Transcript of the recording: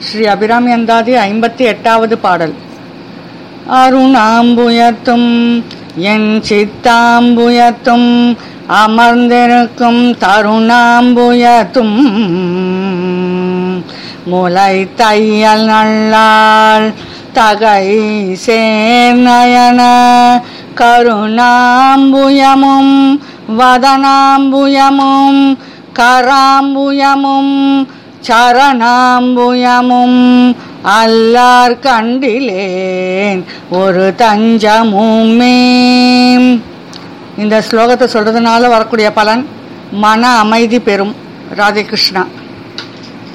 ஸ்ரீ அபிராமி அந்தாதி ஐம்பத்தி எட்டாவது பாடல் அருணாம்புயத்தும் என் சித்தாம்புயத்தும் அமர்ந்திருக்கும் தருணாம்புயத்தும் முலை தையல் நல்லாள் தகை சேர்நயன கருணாம்புயமும் வதனாம்புயமும் கராம்புயமும் சரணாம்புயமும் அல்லார் கண்டிலேன் ஒரு தஞ்சமுமே இந்த ஸ்லோகத்தை சொல்றதுனால வரக்கூடிய பலன் மன அமைதி பெறும் ராதே கிருஷ்ணா